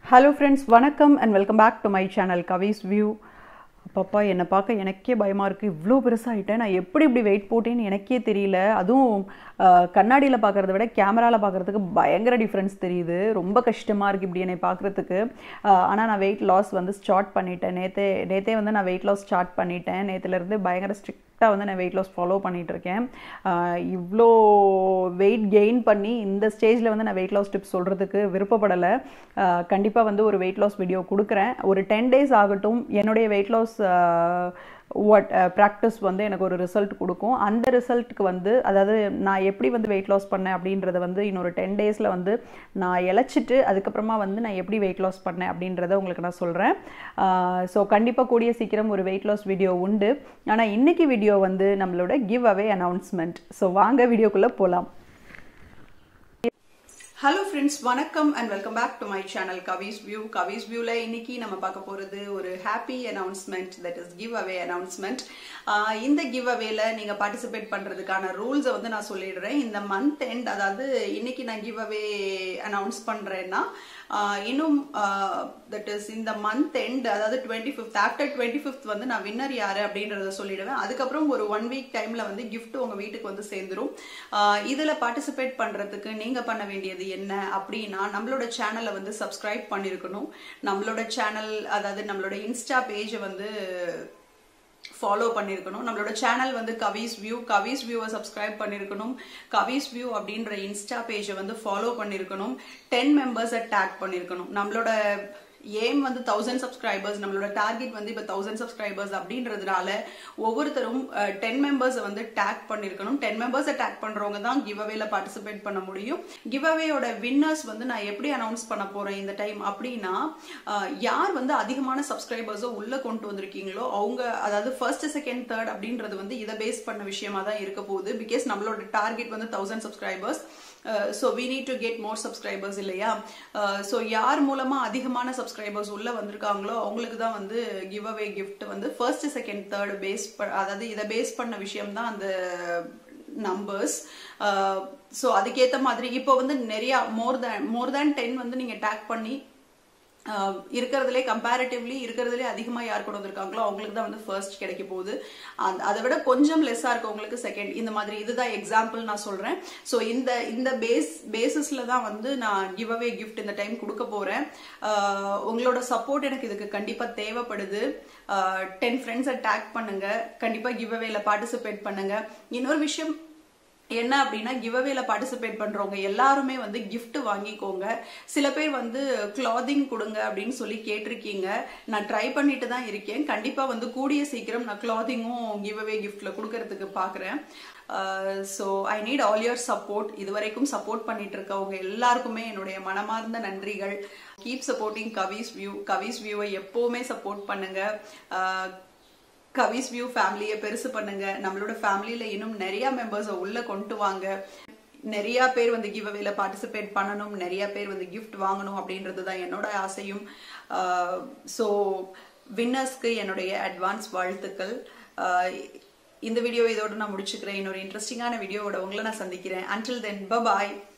hello friends வணக்கம் and welcome back to my channel Kavi's View அப்பப்பா என்னை பார்க்க எனக்கே பயமாக இருக்குது இவ்வளோ பெருசாகிட்டேன் நான் எப்படி இப்படி வெயிட் போட்டேன்னு எனக்கே தெரியல அதுவும் கண்ணாடியில் பார்க்குறத விட கேமராவில் பார்க்குறதுக்கு பயங்கர டிஃப்ரென்ஸ் தெரியுது ரொம்ப கஷ்டமாக இருக்குது இப்படி என்னை பார்க்குறதுக்கு ஆனால் நான் வெயிட் லாஸ் வந்து ஸ்டார்ட் பண்ணிட்டேன் நேற்றே நேற்றே வந்து நான் வெயிட் லாஸ் ஸ்டார்ட் பண்ணிட்டேன் நேற்றுலேருந்து பயங்கர ஸ்ட்ரிக்டாக வந்து நான் வெயிட் லாஸ் ஃபாலோ பண்ணிகிட்ருக்கேன் இவ்வளோ வெயிட் கெயின் பண்ணி இந்த ஸ்டேஜில் வந்து நான் வெயிட் லாஸ் டிப்ஸ் சொல்கிறதுக்கு விருப்பப்படலை கண்டிப்பாக வந்து ஒரு வெயிட் லாஸ் வீடியோ கொடுக்குறேன் ஒரு டென் டேஸ் ஆகட்டும் என்னுடைய வெயிட் லாஸ் வாட் ப்ராக்டிஸ் வந்து எனக்கு ஒரு ரிசல்ட் கொடுக்கும் அந்த ரிசல்ட்டுக்கு வந்து அதாவது நான் எப்படி வந்து வெயிட் லாஸ் பண்ணேன் அப்படின்றத வந்து இன்னொரு டென் டேஸில் வந்து நான் இழைச்சிட்டு அதுக்கப்புறமா வந்து நான் எப்படி வெயிட் லாஸ் பண்ணேன் அப்படின்றத உங்களுக்கு நான் சொல்கிறேன் ஸோ கண்டிப்பாக கூடிய சீக்கிரம் ஒரு வெயிட் லாஸ் வீடியோ உண்டு ஆனால் இன்றைக்கி வீடியோ வந்து நம்மளோட கிவ் அவே அனௌன்ஸ்மெண்ட் ஸோ வாங்க வீடியோக்குள்ளே போகலாம் ஹலோ ஃப்ரெண்ட்ஸ் வணக்கம் and welcome back to my channel Kavi's View Kavi's வியூவில் இன்னைக்கு நம்ம பார்க்க போகிறது ஒரு happy announcement that is giveaway announcement இந்த கிவ் அவேல நீங்கள் பார்ட்டிசிபேட் பண்ணுறதுக்கான ரூல்ஸை வந்து நான் சொல்லிடுறேன் இந்த மந்த் எண்ட் அதாவது இன்னைக்கு நான் கிவ் அவே அனௌன்ஸ் பண்ணுறேன்னா இன்னும் தட் இஸ் இந்த மந்த் எண்ட் அதாவது twenty fifth after twenty fifth வந்து நான் வின்னர் யாரு அப்படின்றத சொல்லிடுவேன் அதுக்கப்புறம் ஒரு ஒன் வீக் டைம்ல வந்து கிஃப்ட் உங்க வீட்டுக்கு வந்து சேர்ந்துரும் இதுல பார்ட்டிசிபேட் பண்றதுக்கு நீங்க பண்ண வேண்டியது என்ன அப்படின்னா நம்மளோட சேனலை வந்து சப்ஸ்கிரைப் பண்ணிருக்கணும் நம்மளோட சேனல் அதாவது நம்மளோட இன்ஸ்டா பேஜை வந்து ஃபாலோ பண்ணியிருக்கணும் நம்மளோட சேனல் வந்து கவிஸ் வியூ கவிஸ் வியூவை சப்ஸ்கிரைப் பண்ணியிருக்கணும் கவிஸ் வியூ அப்படின்ற இன்ஸ்டா பேஜை வந்து ஃபாலோ பண்ணியிருக்கணும் டென் மெம்பர்ஸை டேக் பண்ணியிருக்கணும் நம்மளோட ஏம் வந்து தௌசண்ட் சப்ஸ்கிரைபர்ஸ் நம்மளோட டார்கெட் வந்து இப்போ தௌசண்ட் சப்ஸ்கிரைபர்ஸ் அப்படின்றதுனால ஒவ்வொருத்தரும் டென் மெம்பர்ஸை வந்து டேக் பண்ணியிருக்கணும் டென் மெம்பர்ஸை டேக் பண்ணுறவங்க தான் கிவ் அவேல பார்ட்டிசிபேட் பண்ண முடியும் கிவ் அவேயோட வின்னர்ஸ் வந்து நான் எப்படி அனௌன்ஸ் பண்ண போகிறேன் இந்த டைம் அப்படின்னா யார் வந்து அதிகமான சப்ஸ்கிரைபர்ஸை உள்ளே கொண்டு வந்திருக்கீங்களோ அவங்க அதாவது ஃபர்ஸ்ட் செகண்ட் தேர்ட் அப்படின்றது வந்து இதை பேஸ் பண்ண விஷயமா தான் இருக்க போகுது பிகாஸ் நம்மளோட டார்கெட் வந்து thousand subscribers so we need to get more subscribers இல்லையா ஸோ யார் மூலமாக அதிகமான சப்ஸ்கிரைபர்ஸ் உள்ள வந்திருக்காங்களோ அவங்களுக்கு தான் வந்து கிவ் அவே கிஃப்ட் வந்து ஃபர்ஸ்ட் செகண்ட் தேர்ட் பேஸ் அதாவது இதை பேஸ் பண்ண விஷயம் தான் அந்த நம்பர்ஸ் ஸோ அதுக்கேற்ற மாதிரி இப்போ வந்து நிறைய மோர் தேன் மோர் தேன் டென் வந்து நீங்கள் டேக் பண்ணி இருக்கிறதுலே கம்பேரிட்டிவ்லி இருக்கிறதுலே அதிகமாக யார் கொண்டு வந்திருக்காங்களோ அவங்களுக்கு தான் வந்து ஃபர்ஸ்ட் கிடைக்க போகுது அதை விட கொஞ்சம் லெஸ்ஸாக இருக்கவங்களுக்கு செகண்ட் இந்த மாதிரி இதுதான் எக்ஸாம்பிள் நான் சொல்கிறேன் ஸோ இந்த இந்த பேஸ் பேசிஸில் தான் வந்து நான் கிவ் அவே கிஃப்ட் இந்த டைம் கொடுக்க போகிறேன் உங்களோட சப்போர்ட் எனக்கு இதுக்கு கண்டிப்பாக தேவைப்படுது டென் ஃப்ரெண்ட்ஸை டேக் பண்ணுங்க கண்டிப்பாக கிவ் அவேல பார்ட்டிசிபேட் பண்ணுங்க இன்னொரு விஷயம் என்ன அப்படின்னா கிவ்அவேல பார்ட்டிசிபேட் பண்றவங்க எல்லாருமே வந்து கிஃப்ட் வாங்கிக்கோங்க சில பேர் வந்து கிளாதிங் கொடுங்க அப்படின்னு சொல்லி கேட்டிருக்கீங்க நான் ட்ரை பண்ணிட்டு தான் இருக்கேன் கண்டிப்பா வந்து கூடிய சீக்கிரம் நான் கிளாதிங்கும் கிவ்அவே கிஃப்ட்ல கொடுக்கறதுக்கு பாக்குறேன் so I need all your support இது வரைக்கும் சப்போர்ட் பண்ணிட்டு இருக்கவங்க எல்லாருக்குமே என்னுடைய மனமார்ந்த நன்றிகள் கீப் சப்போர்ட்டிங் கவிஸ் வியூ கவிஸ் வியூவை எப்பவுமே சப்போர்ட் பண்ணுங்க கவிஸ் வியூ ஃபேமிலியை பெருசு பண்ணுங்க நம்மளோட ஃபேமிலியில இன்னும் நிறைய மெம்பர்ஸை உள்ள கொண்டு வாங்க நிறைய பேர் வந்து கிவ் அவேல பார்ட்டிசிபேட் பண்ணணும் நிறைய பேர் வந்து கிஃப்ட் வாங்கணும் அப்படின்றது தான் என்னோட ஆசையும் ஸோ வின்னர்ஸ்க்கு என்னுடைய அட்வான்ஸ் வாழ்த்துக்கள் இந்த வீடியோ இதோட நான் முடிச்சுக்கிறேன் இன்னொரு இன்ட்ரெஸ்டிங்கான வீடியோவோட உங்களை நான் சந்திக்கிறேன் அன்டில் தென் பாய்